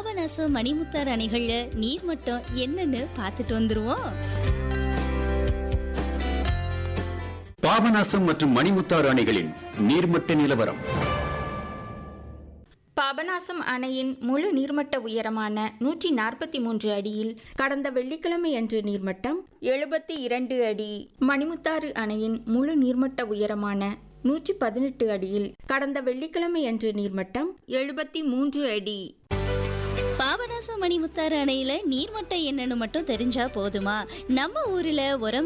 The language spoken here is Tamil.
பாபநாசம் மணிமுத்தார் அணைகள்ல நீர்மட்டம் என்னன்னு பார்த்துட்டு வந்துருவோம் பாபநாசம் மற்றும் மணிமுத்தாறு அணைகளின் நீர்மட்ட நிலவரம் பாபநாசம் அணையின் முழு நீர்மட்ட உயரமான நூற்றி நாற்பத்தி மூன்று அடியில் கடந்த வெள்ளிக்கிழமை அன்று நீர்மட்டம் எழுபத்தி இரண்டு அடி மணிமுத்தாறு அணையின் முழு நீர்மட்ட உயரமான நூற்றி பதினெட்டு அடியில் கடந்த வெள்ளிக்கிழமை அன்று நீர்மட்டம் எழுபத்தி மூன்று அடி பாபநாசம் மணிமுத்தாறு அணையில நீர்மட்டம் என்னன்னு மட்டும் தெரிஞ்சா போதுமா நம்ம ஊர்ல உரம்